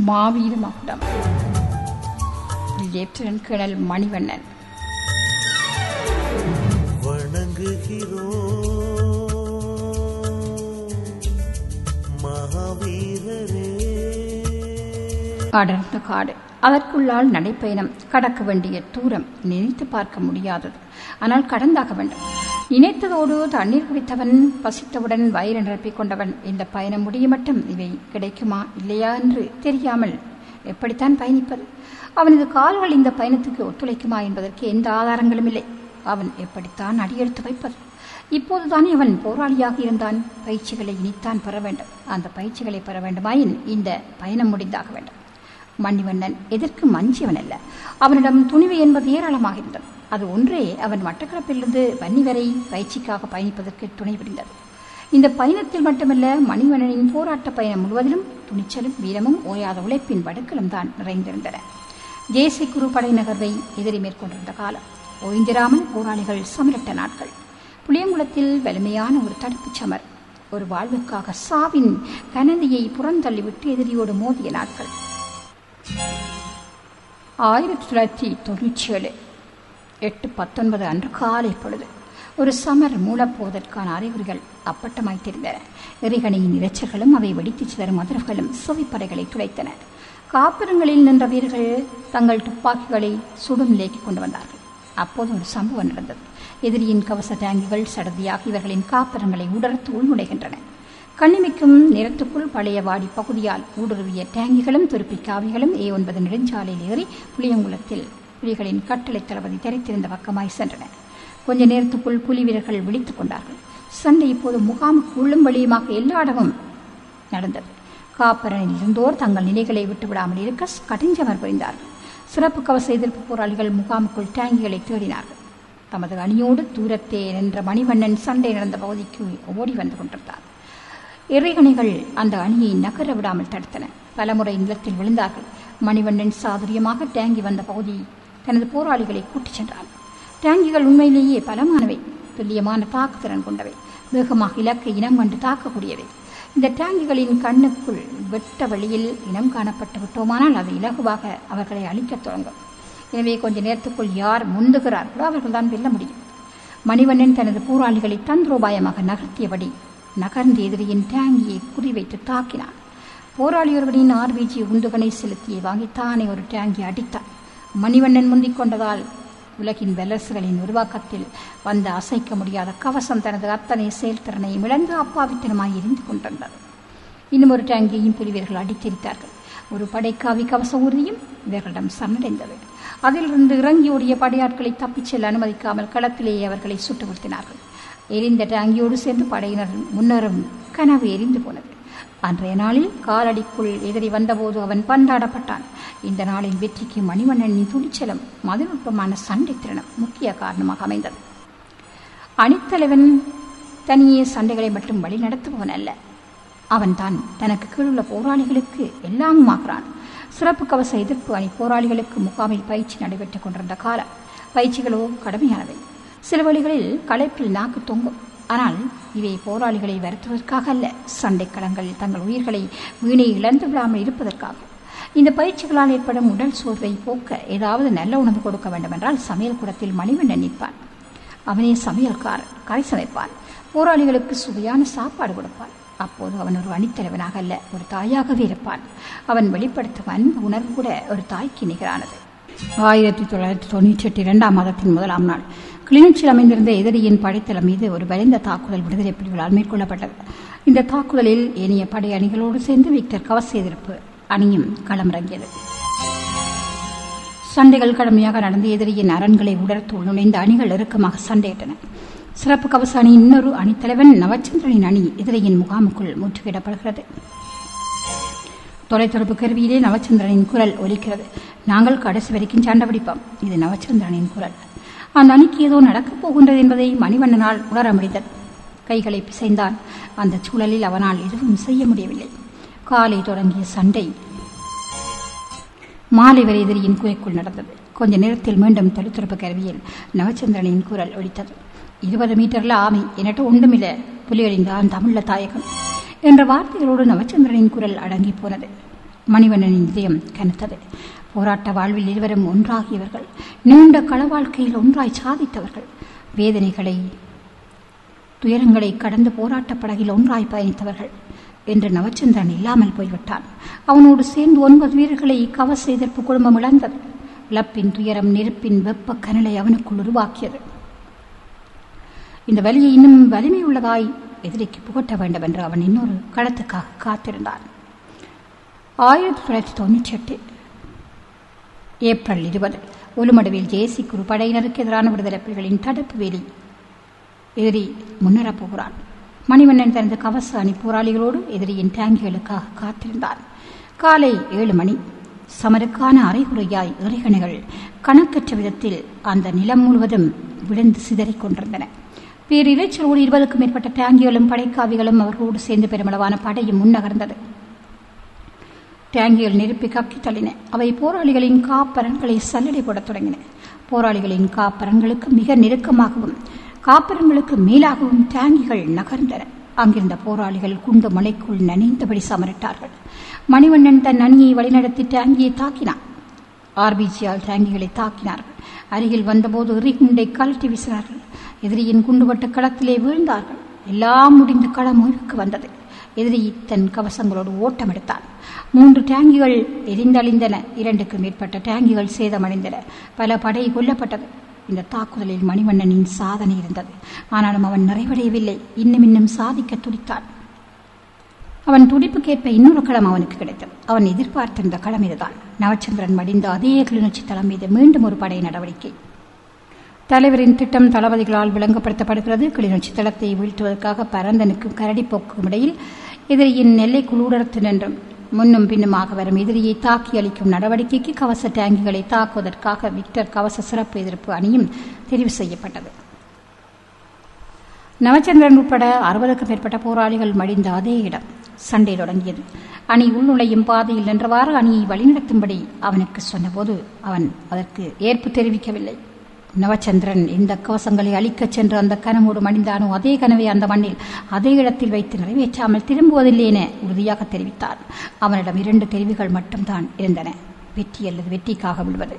மாவீர மகுடம் lieutenant colonel Manivannan வணங்குகிறோம் மகாவீரரே அடர்ந்த காடு அதற்குள்ளால் நடைப்பயணம் கடக்க வேண்டிய தூரம் நினைத்து பார்க்க முடியாதது ஆனால் கடந்தாக வேண்டும் நினைத்ததோடு தண்ணீர் குடித்தவன் பசித்தவுடன் வயிறு நிரப்பிக் கொண்டவன் இந்த பயணம் முடிய மட்டும் இவை கிடைக்குமா இல்லையா என்று தெரியாமல் எப்படித்தான் பயணிப்பது அவனது கால்கள் இந்த பயணத்துக்கு ஒத்துழைக்குமா என்பதற்கு எந்த ஆதாரங்களும் இல்லை அவன் எப்படித்தான் அடியெடுத்து வைப்பது இப்போதுதானே அவன் போராளியாக இருந்தான் பயிற்சிகளை இனித்தான் பெற வேண்டும் அந்த பயிற்சிகளை பெற வேண்டுமாயின் இந்த பயணம் முடிந்தாக வேண்டும் மணிவண்ணன் எதற்கு மஞ்சியவன் அல்ல அவனிடம் துணிவு என்பது ஏராளமாக இருந்தது அது ஒன்றே அவன் மட்டக்களப்பிலிருந்து வன்னி வரை பயிற்சிக்காக பயணிப்பதற்கு துணை புரிந்தது இந்த பயணத்தில் மட்டுமல்ல மணிவண்ணனின் போராட்ட பயணம் முழுவதிலும் துணிச்சலும் வீரமும் ஓயாத உழைப்பின் வடுக்களும் தான் நிறைந்திருந்தன தேசிய குரு படை நகர்வை எதிரி மேற்கொண்டிருந்த காலம் ஓய்ந்திராமல் போராளிகள் சமரட்ட நாட்கள் புளியங்குளத்தில் வலிமையான ஒரு தடுப்புச் சமர் ஒரு வாழ்வுக்காக சாவின் கனதியை புறந்தள்ளிவிட்டு எதிரியோடு மோதிய நாட்கள் ஆயிரத்தி தொள்ளாயிரத்தி தொண்ணூற்றி ஏழு எட்டு பத்தொன்பது அன்று காலை பொழுது ஒரு சமர் மூலப்போவதற்கான அறிகுறிகள் அப்பட்டமாய் தெரிந்தன எறிகணையின் இரைச்சல்களும் அவை வெடித்துச் சிதறும் அதிர்வுகளும் செவிப்படைகளை துளைத்தன காப்பிரங்களில் நின்ற வீரர்கள் தங்கள் துப்பாக்கிகளை சுடும் நிலைக்கு கொண்டு வந்தார்கள் அப்போது ஒரு சம்பவம் நடந்தது எதிரியின் கவச டேங்கிகள் சடதியாக இவர்களின் காப்பிரங்களை உடர்த்து உள்நுழைகின்றன கண்ணிமைக்கும் நிறத்துக்குள் பழைய வாடி பகுதியால் ஊடுருவிய டேங்கிகளும் துருப்பிக் காவிகளும் ஏ ஒன்பது நெடுஞ்சாலையில் ஏறி புளியங்குளத்தில் புலிகளின் கட்டளை தளபதி தெரித்திருந்த பக்கமாய் சென்றன கொஞ்ச நேரத்துக்குள் புலி வீரர்கள் விழித்துக் கொண்டார்கள் சண்டை இப்போது முகாமுக்கு உள்ளும் வெளியுமாக எல்லா இடமும் நடந்தது காப்பரனில் இருந்தோர் தங்கள் நிலைகளை விட்டுவிடாமல் இருக்க கடிஞ்சமர் புரிந்தார்கள் சிறப்பு கவச எதிர்ப்பு போராளிகள் முகாமுக்குள் டேங்கிகளை தேடினார்கள் தமது அணியோடு தூரத்தே நின்ற மணிவண்ணன் சண்டை நடந்த பகுதிக்கு ஓடி வந்து கொண்டிருந்தார் இறைகணிகள் அந்த அணியை நகர விடாமல் தடுத்தன பலமுறை நிலத்தில் விழுந்தார்கள் மணிவண்ணன் சாதுரியமாக டேங்கி வந்த பகுதி தனது போராளிகளை கூட்டிச் சென்றான் டேங்கிகள் உண்மையிலேயே பலமானவை துல்லியமான தாக்குதிறன் கொண்டவை வேகமாக இலக்கை இனம் கண்டு தாக்கக்கூடியவை இந்த டேங்கிகளின் கண்ணுக்குள் வெட்ட வழியில் இனம் காணப்பட்டு விட்டோமானால் அது இலகுவாக அவர்களை அழிக்கத் தொடங்கும் எனவே கொஞ்ச நேரத்துக்குள் யார் முந்துகிறார்களோ அவர்கள்தான் வெல்ல முடியும் மணிவண்ணன் தனது போராளிகளை தந்திரோபாயமாக நகர்த்தியபடி நகர்ந்த எதிரியின் டேங்கியை குறிவைத்து தாக்கினான் போராளியொருவனின் ஆர்பிஜி உந்துகனை செலுத்தியை வாங்கி தானே ஒரு டேங்கி அடித்தான் மணிவண்ணன் முந்திக் கொண்டதால் உலகின் வல்லரசுகளின் உருவாக்கத்தில் வந்த அசைக்க முடியாத கவசம் தனது அத்தனை செயல்திறனையும் இழந்து அப்பாவித்தனமாய் எரிந்து கொண்டிருந்தது இன்னும் ஒரு டேங்கியையும் புலிவீரர்கள் அடித்தெரித்தார்கள் ஒரு படைக்காவி கவச ஊர்தியும் இவர்களிடம் சரணடைந்தது அதிலிருந்து இறங்கி ஓடிய படையாட்களை தப்பிச் செல்ல அனுமதிக்காமல் களத்திலேயே அவர்களை சுட்டு வீழ்த்தினார்கள் எரிந்த டேங்கியோடு சேர்ந்து படையினர் முன்னரும் கனவு எரிந்து போனது அன்றைய நாளில் காலடிக்குள் எதிரி வந்தபோது அவன் பந்தாடப்பட்டான் இந்த நாளின் வெற்றிக்கு மணிவண்ணனின் துணிச்சலும் மதிநுட்பமான சண்டை திறனும் முக்கிய காரணமாக அமைந்தது அணித்தலைவன் தனியே சண்டைகளை மட்டும் வழி நடத்துபவன் அல்ல அவன்தான் தனக்கு கீழுள்ள போராளிகளுக்கு எல்லாமுமாகிறான் சிறப்பு கவச எதிர்ப்பு அணி போராளிகளுக்கு முகாமில் பயிற்சி நடைபெற்றுக் கொண்டிருந்த காலம் பயிற்சிகளோ கடுமையானவை சில வழிகளில் களைப்பில் நாக்கு தொங்கும் ஆனால் இவை போராளிகளை வருத்துவதற்காக அல்ல சண்டைக்களங்களில் தங்கள் உயிர்களை வீணை இழந்து விடாமல் இருப்பதற்காக இந்த பயிற்சிகளால் ஏற்படும் உடல் சோர்வை போக்க ஏதாவது நல்ல உணவு கொடுக்க வேண்டுமென்றால் சமையல் கூடத்தில் மணிவண்ணன் நிற்பான் அவனே சமையல்காரன் கரை சமைப்பான் போராளிகளுக்கு சுவையான சாப்பாடு கொடுப்பான் அப்போது அவன் ஒரு அணித்தலைவனாக அல்ல ஒரு தாயாகவே இருப்பான் அவன் வெளிப்படுத்தும் அன்பு உணர்வு கூட ஒரு தாய்க்கு நிகரானது ஆயிரத்தி தொள்ளாயிரத்தி தொண்ணூற்றி எட்டு இரண்டாம் மாதத்தின் முதலாம் நாள் கிளிநொச்சியில் அமைந்திருந்த எதிரியின் படைத்தளம் மீது ஒரு வலிந்த தாக்குதல் விடுதலை புலிகளால் மேற்கொள்ளப்பட்டது இந்த தாக்குதலில் ஏனைய படை அணிகளோடு சேர்ந்து விக்டர் கவச எதிர்ப்பு அணியும் களமிறங்கியது சண்டைகள் கடுமையாக நடந்த எதிரியின் அரண்களை உடர்த்து நுழைந்த அணிகள் இறுக்கமாக சண்டையிட்டன சிறப்பு கவச அணியின் இன்னொரு அணித்தலைவன் நவச்சந்திரனின் அணி எதிரியின் முகாமுக்குள் முற்றுகையிடப்படுகிறது தொலைத்தொடர்பு கருவியிலே நவச்சந்திரனின் குரல் ஒலிக்கிறது நாங்கள் கடைசி வரைக்கும் சண்டை பிடிப்போம் இது நவச்சந்திரனின் குரல் அந்த அணிக்கு ஏதோ நடக்கப் போகின்றது என்பதை மணிவண்ணனால் உணர முடிந்தது கைகளை பிசைந்தான் அந்த சூழலில் அவனால் எதுவும் செய்ய முடியவில்லை காலை தொடங்கிய சண்டை மாலை வரை எதிரியின் குறைக்குள் நடந்தது கொஞ்ச நேரத்தில் மீண்டும் தொலைத்தொடர்பு கருவியில் நவச்சந்திரனின் குரல் ஒலித்தது இருபது மீட்டர்ல ஆமை என்னட்டு ஒன்றுமில்ல புலிகளின் தான் தமிழ்ல தாயகம் என்ற வார்த்தைகளோடு நவச்சந்திரனின் குரல் அடங்கி போனது மணிவண்ணனின் இதயம் கனத்தது போராட்ட வாழ்வில் இருவரும் ஒன்றாகியவர்கள் நீண்ட கள வாழ்க்கையில் ஒன்றாய் சாதித்தவர்கள் வேதனைகளை துயரங்களை கடந்து போராட்ட படகில் ஒன்றாய் பயணித்தவர்கள் என்று நவச்சந்திரன் இல்லாமல் போய்விட்டான் அவனோடு சேர்ந்து ஒன்பது வீரர்களை கவச எதிர்ப்பு குடும்பம் இழந்தது இழப்பின் துயரம் நெருப்பின் வெப்ப கனலை அவனுக்குள் உருவாக்கியது இந்த வலியை இன்னும் வலிமை உள்ளதாய் எதிரிக்கு புகட்ட வேண்டும் என்று அவன் இன்னொரு களத்துக்காக காத்திருந்தான் ஆயிரத்தி தொள்ளாயிரத்தி தொண்ணூற்றி எட்டு ஏப்ரல் இருபது ஒலுமடுவில் ஜேசி குரு படையினருக்கு எதிரான விடுதலை புலிகளின் தடுப்பு வேலி எதிரி முன்னேறப் போகிறான் மணிவண்ணன் தனது கவச அணி போராளிகளோடு எதிரியின் டேங்கிகளுக்காக காத்திருந்தான் காலை ஏழு மணி சமருக்கான அரைகுறையாய் எறிகணைகள் கணக்கற்ற விதத்தில் அந்த நிலம் முழுவதும் விழுந்து சிதறிக் கொண்டிருந்தன பேரிரைச்சலோடு இருபதுக்கும் மேற்பட்ட டேங்கிகளும் படைக்காவிகளும் அவர்களோடு சேர்ந்து பெருமளவான படையும் முன்னகர்ந்தது டேங்கிகள் நெருப்பி கக்கி தள்ளின அவை போராளிகளின் காப்பரன்களை சல்லடை போடத் தொடங்கின போராளிகளின் காப்பரன்களுக்கு மிக நெருக்கமாகவும் காப்பரன்களுக்கு மேலாகவும் டேங்கிகள் நகர்ந்தன அங்கிருந்த போராளிகள் குண்டு மலைக்குள் நனைந்தபடி சமரிட்டார்கள் மணிவண்ணன் தன் அணியை வழிநடத்தி டேங்கியை தாக்கினான் ஆர்பிஜியால் டேங்கிகளை தாக்கினார்கள் அருகில் வந்தபோது எறிகுண்டை கழட்டி வீசினார்கள் எதிரியின் குண்டுபட்ட களத்திலே வீழ்ந்தார்கள் எல்லாம் முடிந்து களம் ஓய்வுக்கு வந்தது எதிரி தன் கவசங்களோடு ஓட்டம் எடுத்தான் மூன்று டேங்கிகள் எரிந்தழிந்தன இரண்டுக்கு மேற்பட்ட டேங்கிகள் சேதமடைந்தன பல படை கொல்லப்பட்டது இந்த தாக்குதலில் மணிவண்ணனின் சாதனை இருந்தது ஆனாலும் அவன் நிறைவடையவில்லை இன்னும் இன்னும் சாதிக்க துடித்தான் அவன் துடிப்புக்கேற்ப இன்னொரு களம் அவனுக்கு கிடைத்தது அவன் எதிர்பார்த்திருந்த களம் இதுதான் நவச்சந்திரன் மடிந்த அதே கிளிநொச்சி தளம் மீது மீண்டும் ஒரு படை நடவடிக்கை தலைவரின் திட்டம் தளபதிகளால் விளங்கப்படுத்தப்படுகிறது கிளிநொச்சி தளத்தை வீழ்த்துவதற்காக பரந்தனுக்கும் கரடிப்போக்கும் இடையில் எதிரியின் எல்லைக்குள் ஊடறுத்து நின்றும் முன்னும் பின்னுமாக வரும் எதிரியை தாக்கி அளிக்கும் நடவடிக்கைக்கு கவச டேங்கிகளை தாக்குவதற்காக விக்டர் கவச சிறப்பு எதிர்ப்பு அணியும் தெரிவு செய்யப்பட்டது நவச்சந்திரன் உட்பட அறுபதுக்கும் மேற்பட்ட போராளிகள் மடிந்த அதே இடம் சண்டை தொடங்கியது அணி உள்நுழையும் பாதையில் நின்றவாறு அணியை வழிநடத்தும்படி அவனுக்கு சொன்னபோது அவன் அதற்கு ஏற்பு தெரிவிக்கவில்லை நவச்சந்திரன் இந்த கவசங்களை அழிக்கச் சென்று அந்த கனவோடு மடிந்தானோ அதே கனவை அந்த மண்ணில் அதே இடத்தில் வைத்து நிறைவேற்றாமல் திரும்புவதில்லை என உறுதியாக தெரிவித்தான் அவனிடம் இரண்டு தெரிவுகள் மட்டும்தான் இருந்தன வெற்றி அல்லது வெற்றிக்காக விடுவது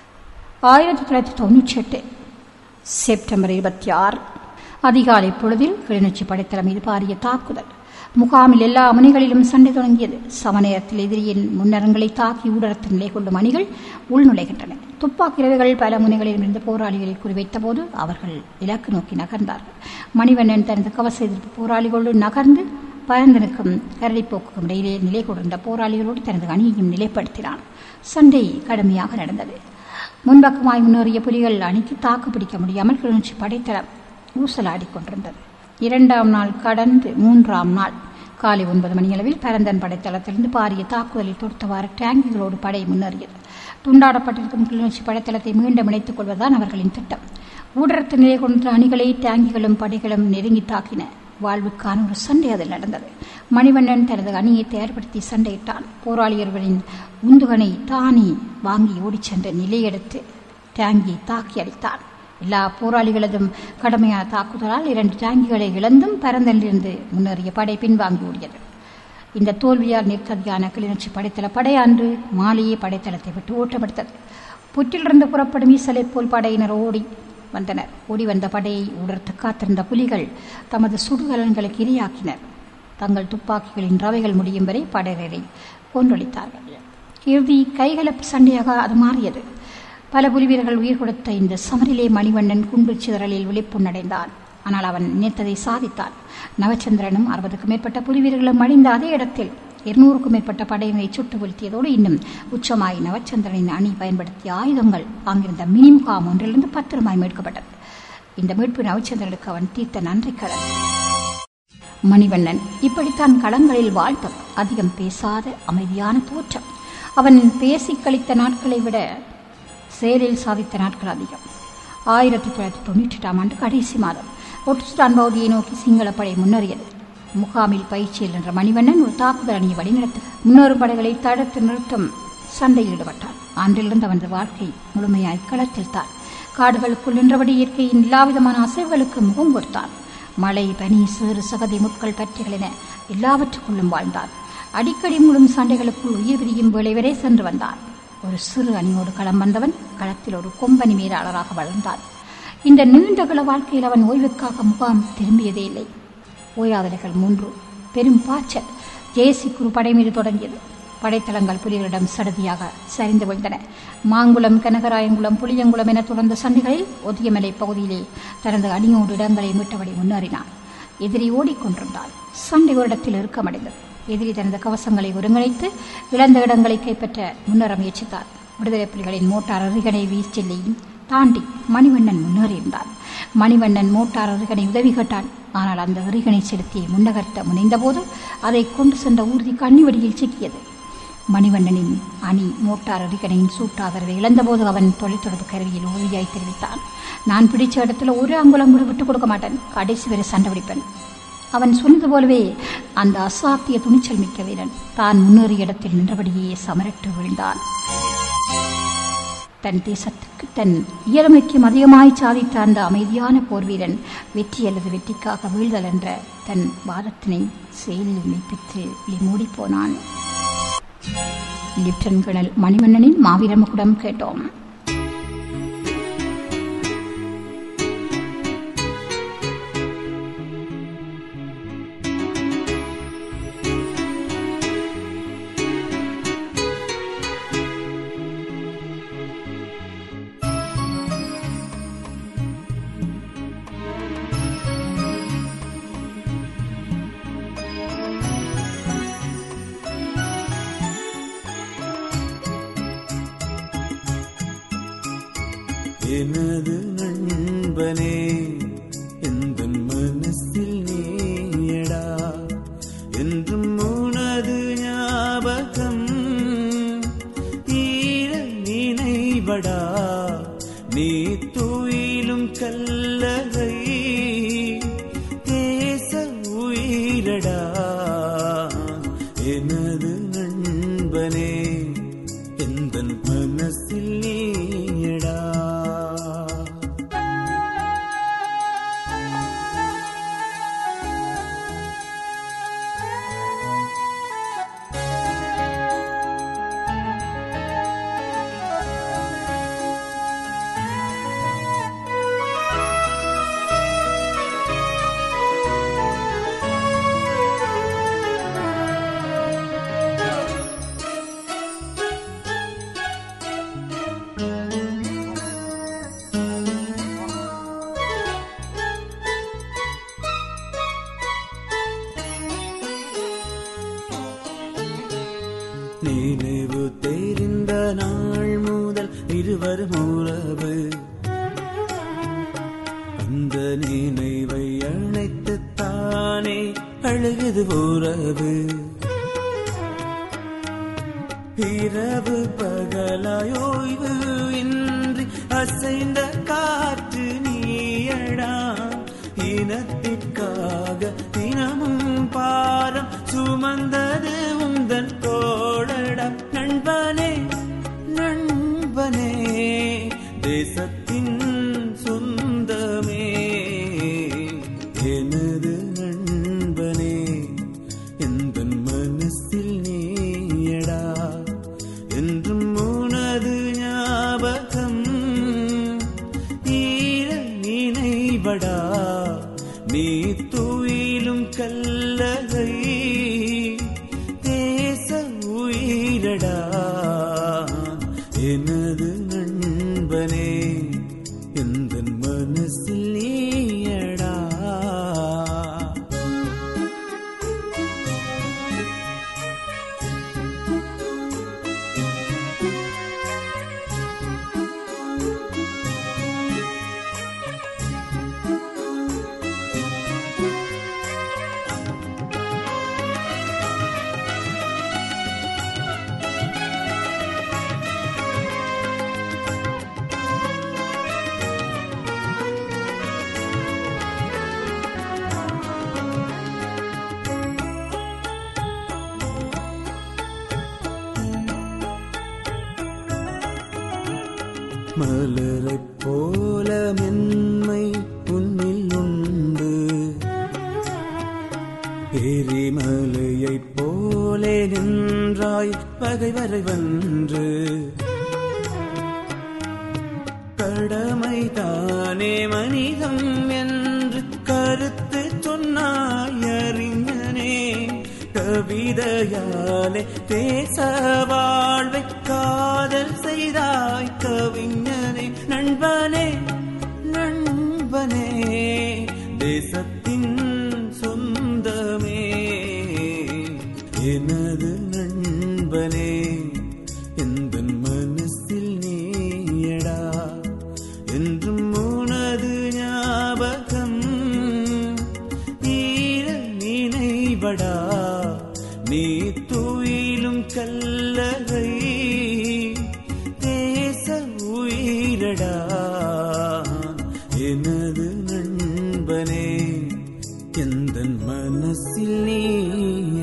ஆயிரத்தி தொள்ளாயிரத்தி தொண்ணூற்றி எட்டு செப்டம்பர் இருபத்தி ஆறு அதிகாலை பொழுதில் கிளிநொச்சி படைத்தளம் மீது பாரிய தாக்குதல் முகாமில் எல்லா மணிகளிலும் சண்டை தொடங்கியது சமநேரத்தில் எதிரியின் முன்னரங்களை தாக்கி ஊடரத்து நிலை கொள்ளும் அணிகள் உள்நுழைகின்றன துப்பாக்கிரவைகள் பல முனைகளிலும் இருந்து போராளிகளை குறிவைத்த போது அவர்கள் இலக்கு நோக்கி நகர்ந்தார்கள் மணிவண்ணன் தனது கவச எதிர்ப்பு போராளிகளோடு நகர்ந்து பரந்தனுக்கும் கரடிப்போக்குக்கும் இடையிலே நிலை கொண்டிருந்த போராளிகளோடு தனது அணியையும் நிலைப்படுத்தினான் சண்டை கடுமையாக நடந்தது முன்பக்கமாய் முன்னேறிய புலிகள் அணிக்கு தாக்கு பிடிக்க முடியாமல் கிளிநொச்சி படைத்தளம் ஊசலாடிக் கொண்டிருந்தது இரண்டாம் நாள் கடந்து மூன்றாம் நாள் காலை ஒன்பது மணியளவில் பரந்தன் படைத்தளத்திலிருந்து பாரிய தாக்குதலில் தொடுத்தவாறு டேங்கிகளோடு படை முன்னேறியது துண்டாடப்பட்டிருக்கும் கிளிநொச்சி படைத்தளத்தை மீண்டும் இணைத்துக் கொள்வதுதான் அவர்களின் திட்டம் ஊடரத்து நிலை கொண்ட அணிகளை டேங்கிகளும் படைகளும் நெருங்கி தாக்கின வாழ்வுக்கான ஒரு சண்டை அதில் நடந்தது மணிவண்ணன் தனது அணியை தயார்படுத்தி சண்டையிட்டான் போராளியர்களின் உந்துகனை தானே வாங்கி ஓடிச் சென்ற நிலையெடுத்து டேங்கியை தாக்கி அடித்தான் எல்லா போராளிகளதும் கடுமையான தாக்குதலால் இரண்டு டேங்கிகளை இழந்தும் பரந்தலிருந்து முன்னேறிய படை பின்வாங்கி ஓடியது இந்த தோல்வியால் நிர்கதியான கிளிநொச்சி படைத்தள படை அன்று மாலையே படைத்தளத்தை விட்டு ஓட்டமெடுத்தது புற்றிலிருந்து புறப்படும் ஈசலை போல் படையினர் ஓடி வந்தனர் ஓடி வந்த படையை உடர்த்து காத்திருந்த புலிகள் தமது சுடுகலன்களுக்கு இரையாக்கினர் தங்கள் துப்பாக்கிகளின் ரவைகள் முடியும் வரை படையரை கொன்றொழித்தார்கள் இறுதி கைகலப்பு சண்டையாக அது மாறியது பல புலிவீரர்கள் உயிர் கொடுத்த இந்த சமரிலே மணிவண்ணன் குண்டு சிதறலில் விழிப்புணடைந்தான் ஆனால் அவன் நினைத்ததை சாதித்தான் நவச்சந்திரனும் அறுபதுக்கும் மேற்பட்ட புலிவீரர்களும் அழிந்த அதே இடத்தில் இருநூறுக்கும் மேற்பட்ட படையினரை சுட்டு வீழ்த்தியதோடு இன்னும் உச்சமாய் நவச்சந்திரனின் அணி பயன்படுத்திய ஆயுதங்கள் அங்கிருந்த மினி முகாம் ஒன்றிலிருந்து பத்திரமாய் மீட்கப்பட்டது இந்த மீட்பு நவச்சந்திரனுக்கு அவன் தீர்த்த நன்றி கடன் மணிவண்ணன் இப்படித்தான் களங்களில் வாழ்த்தம் அதிகம் பேசாத அமைதியான தோற்றம் அவன் பேசி கழித்த நாட்களை விட செயலில் சாதித்த நாட்கள் அதிகம் ஆயிரத்தி தொள்ளாயிரத்தி தொண்ணூற்றி எட்டாம் ஆண்டு கடைசி மாதம் ஒட்டுஸ்டான் பகுதியை நோக்கி சிங்கள படை முன்னேறியது முகாமில் பயிற்சியில் என்ற மணிவண்ணன் ஒரு தாக்குதல் அணியை வழிநடத்த முன்னேறும் படைகளை தடுத்து நிறுத்தும் சண்டையில் ஈடுபட்டான் அன்றிலிருந்து அவனது வாழ்க்கை முழுமையாய் களத்தில் தான் காடுகளுக்குள் நின்றபடி இயற்கையின் எல்லாவிதமான அசைவுகளுக்கு முகம் கொடுத்தான் மழை பனி சேறு சகதி முட்கள் பற்றிகள் என எல்லாவற்றுக்குள்ளும் வாழ்ந்தான் அடிக்கடி மூடும் சண்டைகளுக்குள் உயிர் பிரியும் வேளை வரை சென்று வந்தான் ஒரு சிறு அணியோடு களம் வந்தவன் களத்தில் ஒரு கொம்பனி மீறாளராக வளர்ந்தான் இந்த நீண்ட கால வாழ்க்கையில் அவன் ஓய்வுக்காக முகாம் திரும்பியதே இல்லை ஓயாதலைகள் மூன்று பெரும் பாய்ச்சல் ஜேசி குரு படை மீது தொடங்கியது படைத்தளங்கள் புலிகளிடம் சடதியாக சரிந்து விழுந்தன மாங்குளம் கனகராயங்குளம் புளியங்குளம் என தொடர்ந்த சண்டைகளில் ஒதியமலை பகுதியிலே தனது அணியோடு இடங்களை மீட்டபடி முன்னேறினான் எதிரி ஓடிக்கொண்டிருந்தான் சண்டை ஒரு இடத்தில் இறுக்கமடைந்தது எதிரி தனது கவசங்களை ஒருங்கிணைத்து இழந்த இடங்களை கைப்பற்ற முன்னேற முயற்சித்தார் விடுதலை புலிகளின் மோட்டார் அருகனை வீச்செல்லையும் தாண்டி மணிவண்ணன் முன்னேறியிருந்தான் மணிவண்ணன் மோட்டார் அருகனை உதவி கேட்டான் ஆனால் அந்த அருகனை செலுத்தி முன்னகர்த்த முனைந்தபோது அதை கொண்டு சென்ற ஊர்தி கண்ணிவடியில் சிக்கியது மணிவண்ணனின் அணி மோட்டார் அருகனையின் சூட்டாதரவை இழந்தபோது அவன் தொலைத்தொடர்பு கருவியில் உறுதியாய் தெரிவித்தான் நான் பிடிச்ச இடத்துல ஒரு அங்குலம் கூட விட்டுக் கொடுக்க மாட்டேன் கடைசி வரை சண்டை பிடிப்பேன் அவன் சொன்னது போலவே அந்த அசாத்திய துணிச்சல் மிக்க வீரன் தான் முன்னேறிய இடத்தில் நின்றபடியே சமரட்டு விழுந்தான் தன் தேசத்துக்கு தன் இயலுமைக்கும் அதிகமாய் சாதித்த அந்த அமைதியான போர் வீரன் வெற்றி அல்லது வெற்றிக்காக வீழ்தல் என்ற தன் வாதத்தினை செயலில் மெய்ப்பித்து மூடி போனான் லிப்டன் கணல் மணிவண்ணனின் மாவீரமுகுடம் கேட்டோம் எனது நண்பனே எந்த மனசில் நீயடா என்றும் உனது ஞாபகம் ஈர நினைவடா நீ துயிலும் கல்லறை தேச உயிரடா எனது நண்பனே எந்த மனசில் நீயடா நினைவு தெரிந்த நாள் முதல் இருவரும் உறவு அந்த நினைவை அணைத்து தானே அழுகுது உறவு இரவு பகலாயோய்வு இன்றி அசைந்த காற்று நீயடா இனத்திற்காக தினமும் பாரம் சுமந்தது உந்தன் தோழடா நண்பனே நண்பனே தேசத்தின் சொந்தமே எனது நண்பனே எந்த மனசில் நீயடா என்றும் உனது ஞாபகம் ஈர நினைவடா நீ துயிலும் கல்லறை தேச உயிரடா எனது நண்பனே எந்த மனசில் நீயடா மலரைப் போல மென்மை உன்னில் உண்டு எரிமலையைப் போலே நின்றாய் பகைவரை வென்று கடமை தானே மனிதம் என்று கருத்து சொன்னாய் அறிஞனே கவிதையாலே தேச வாழ்வை காதல் செய்தாய் கவிஞனே நண்பனே நண்பனே தேசத்தின் சொந்தமே எனது நண்பனே எந்த மனசில் நீயடா என்றும் உனது ஞாபகம் ஈர நினைவடா நீ துயிலும் கல்லறை தேச உயிரடா எனது நண்பனே எந்த மனசில் நீ